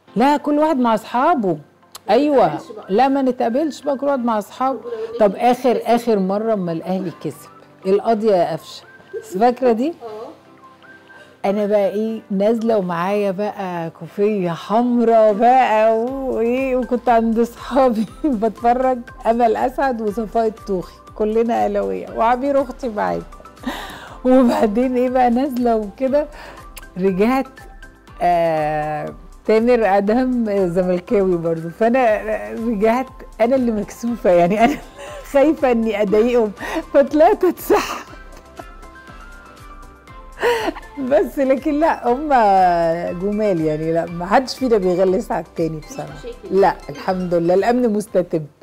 لا كل واحد مع اصحابه ايوه لا ما نتقابلش بقى كل واحد مع اصحابه طب اخر اخر مره اما الاهلي كسب القاضيه يا قفشه فاكره دي انا بقى ايه نازله ومعايا بقى كوفيه حمراء بقى وايه وكنت عند اصحابي بتفرج امل اسعد وصفاء الطوخي كلنا اهلاويه وعبير اختي معايا وبعدين ايه بقى نازله وكده رجعت آه تامر ادهم زملكاوي برضو فانا رجعت انا اللي مكسوفه يعني انا خايفه اني اضايقهم فطلعت اتسحب بس لكن لا هم جمال يعني لا ما حدش فينا بيغلس على التاني بصراحه لا الحمد لله الامن مستتب